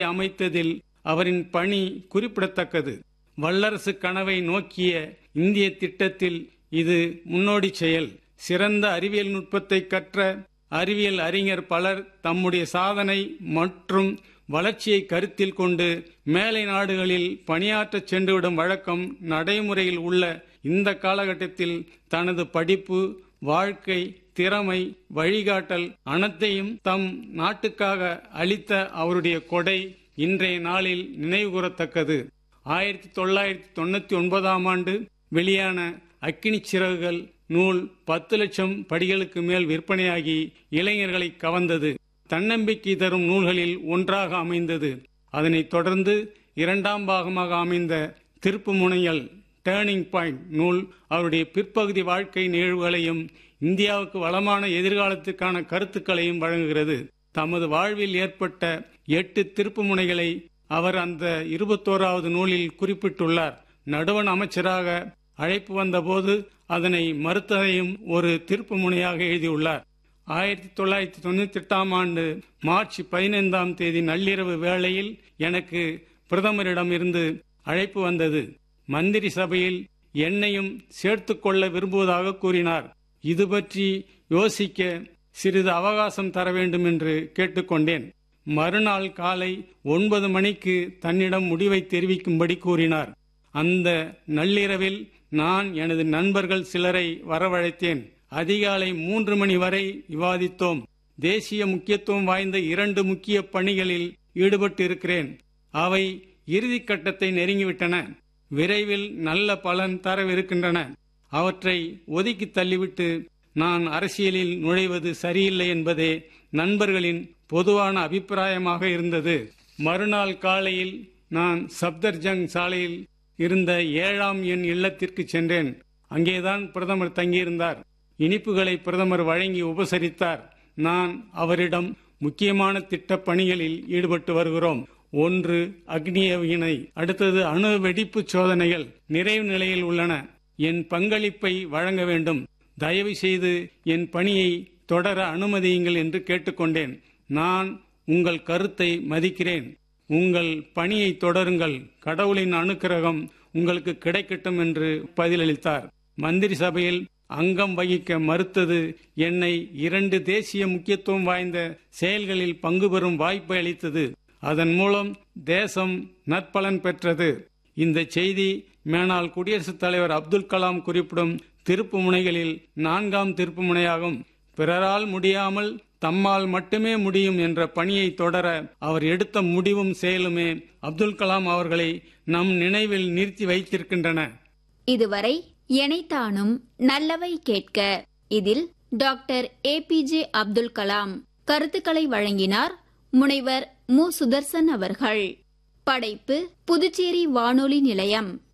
அமைத்ததில் அவரின் பணி குறிப்பிடத்தக்கது வல்லரசு கனவை நோக்கிய இந்திய திட்டத்தில் இது முன்னோடி செயல் சிறந்த அறிவியல் நுட்பத்தை கற்ற அறிவியல் அறிஞர் பலர் தம்முடைய சாதனை மற்றும் வளர்ச்சியை கருத்தில் கொண்டு மேலை நாடுகளில் பணியாற்றச் சென்றுவிடும் வழக்கம் நடைமுறையில் உள்ள இந்த காலகட்டத்தில் தனது படிப்பு வாழ்க்கை திறமை வழிகாட்டல் அனைத்தையும் தம் நாட்டுக்காக அளித்த அவருடைய கொடை இன்றைய நாளில் நினைவுகூரத்தக்கது ஆயிரத்தி தொள்ளாயிரத்தி தொண்ணூத்தி ஒன்பதாம் ஆண்டு வெளியான அக்கினி சிறகுகள் நூல் பத்து லட்சம் படிகளுக்கு மேல் விற்பனையாகி இளைஞர்களை கவர்ந்தது தன்னம்பிக்கை தரும் நூல்களில் ஒன்றாக அமைந்தது அதனைத் தொடர்ந்து இரண்டாம் பாகமாக அமைந்த திருப்பு முனையல் டேர்னிங் பாயிண்ட் நூல் அவருடைய பிற்பகுதி வாழ்க்கை நிகழ்வுகளையும் இந்தியாவுக்கு வளமான எதிர்காலத்துக்கான கருத்துக்களையும் வழங்குகிறது தமது வாழ்வில் ஏற்பட்ட எட்டு திருப்பு முனைகளை அவர் அந்த இருபத்தோராவது நூலில் குறிப்பிட்டுள்ளார் நடுவண் அமைச்சராக அழைப்பு வந்தபோது அதனை மறுத்ததையும் ஒரு திருப்பு முனையாக எழுதியுள்ளார் ஆயிரத்தி தொள்ளாயிரத்தி தொண்ணூத்தி எட்டாம் ஆண்டு மார்ச் பதினைந்தாம் தேதி நள்ளிரவு வேளையில் எனக்கு பிரதமரிடம் இருந்து அழைப்பு வந்தது மந்திரி சபையில் என்னையும் சேர்த்து கொள்ள விரும்புவதாக கூறினார் இது பற்றி யோசிக்க சிறிது அவகாசம் தர வேண்டும் என்று கேட்டுக்கொண்டேன் மறுநாள் காலை ஒன்பது மணிக்கு தன்னிடம் முடிவை தெரிவிக்கும்படி கூறினார் அந்த நள்ளிரவில் நான் எனது நண்பர்கள் சிலரை வரவழைத்தேன் அதிகாலை மூன்று மணி வரை விவாதித்தோம் தேசிய முக்கியத்துவம் வாய்ந்த இரண்டு முக்கிய பணிகளில் ஈடுபட்டு இருக்கிறேன் அவை இறுதி கட்டத்தை நெருங்கிவிட்டன விரைவில் நல்ல பலன் தரவிருக்கின்றன அவற்றை ஒதுக்கி தள்ளிவிட்டு நான் அரசியலில் நுழைவது சரியில்லை என்பதே நண்பர்களின் பொதுவான அபிப்பிராயமாக இருந்தது மறுநாள் காலையில் நான் சப்தர்ஜங் சாலையில் இருந்த ஏழாம் எண் இல்லத்திற்கு சென்றேன் அங்கேதான் பிரதமர் தங்கியிருந்தார் இனிப்புகளை பிரதமர் வழங்கி உபசரித்தார் நான் அவரிடம் முக்கியமான திட்ட பணிகளில் ஈடுபட்டு வருகிறோம் ஒன்று அக்னியவினை அடுத்தது அணு வெடிப்பு சோதனைகள் நிறைவு நிலையில் உள்ளன என் பங்களிப்பை வழங்க வேண்டும் தயவு செய்து என் பணியை தொடர அனுமதியுங்கள் என்று கேட்டுக்கொண்டேன் நான் உங்கள் கருத்தை மதிக்கிறேன் உங்கள் பணியை தொடருங்கள் கடவுளின் அனுக்கிரகம் உங்களுக்கு கிடைக்கட்டும் என்று பதிலளித்தார் மந்திரி சபையில் அங்கம் வகிக்க மறுத்தது என்னை இரண்டு தேசிய முக்கியத்துவம் வாய்ந்த செயல்களில் பங்கு பெறும் வாய்ப்பை அளித்தது அதன் மூலம் தேசம் நற்பலன் பெற்றது இந்த செய்தி மேனால் குடியரசுத் தலைவர் அப்துல் கலாம் குறிப்பிடும் திருப்பு முனைகளில் நான்காம் திருப்பு முனையாகும் பிறரால் முடியாமல் தம்மால் மட்டுமே முடியும் என்ற பணியை தொடர அவர் எடுத்த முடிவும் செயலுமே அப்துல் கலாம் அவர்களை நம் நினைவில் நிறுத்தி வைத்திருக்கின்றன இதுவரை எனைத்தானும் நல்லவை கேட்க இதில் டாக்டர் ஏபிஜே அப்துல் கலாம் கருத்துக்களை வழங்கினார் முனைவர் மு சுதர்சன் அவர்கள் படைப்பு புதுச்சேரி வானொலி நிலையம்